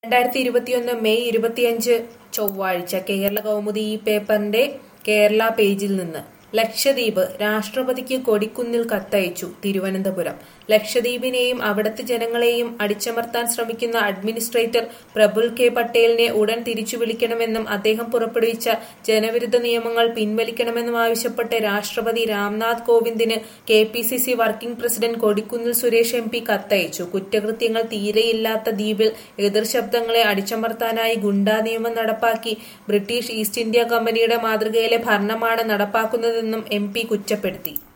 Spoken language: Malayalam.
രണ്ടായിരത്തി ഇരുപത്തിയൊന്ന് മെയ് ഇരുപത്തിയഞ്ച് ചൊവ്വാഴ്ച കേരള കൗമുദി ഈ പേപ്പറിന്റെ കേരള പേജിൽ നിന്ന് ലക്ഷദ്വീപ് രാഷ്ട്രപതിക്ക് കൊടിക്കുന്നിൽ കത്തയച്ചു തിരുവനന്തപുരം ലക്ഷദ്വീപിനെയും അവിടത്തെ ജനങ്ങളെയും അടിച്ചമർത്താൻ ശ്രമിക്കുന്ന അഡ്മിനിസ്ട്രേറ്റർ പ്രഫുൽ കെ പട്ടേലിനെ ഉടൻ തിരിച്ചു വിളിക്കണമെന്നും അദ്ദേഹം പുറപ്പെടുവിച്ച ജനവിരുദ്ധ നിയമങ്ങൾ പിൻവലിക്കണമെന്നും ആവശ്യപ്പെട്ട് രാഷ്ട്രപതി രാംനാഥ് കോവിന്ദിന് K P C C working president Kodikunnil Suresh M P കത്തയച്ചു കുറ്റകൃത്യങ്ങൾ തീരെയില്ലാത്ത ദ്വീപിൽ എതിർശബ്ദങ്ങളെ അടിച്ചമർത്താനായി ഗുണ്ടാ നിയമം നടപ്പാക്കി ബ്രിട്ടീഷ് ഈസ്റ്റ് ഇന്ത്യ കമ്പനിയുടെ മാതൃകയിലെ ഭരണമാണ് നടപ്പാക്കുന്നതെന്നും എം പി കുറ്റപ്പെടുത്തി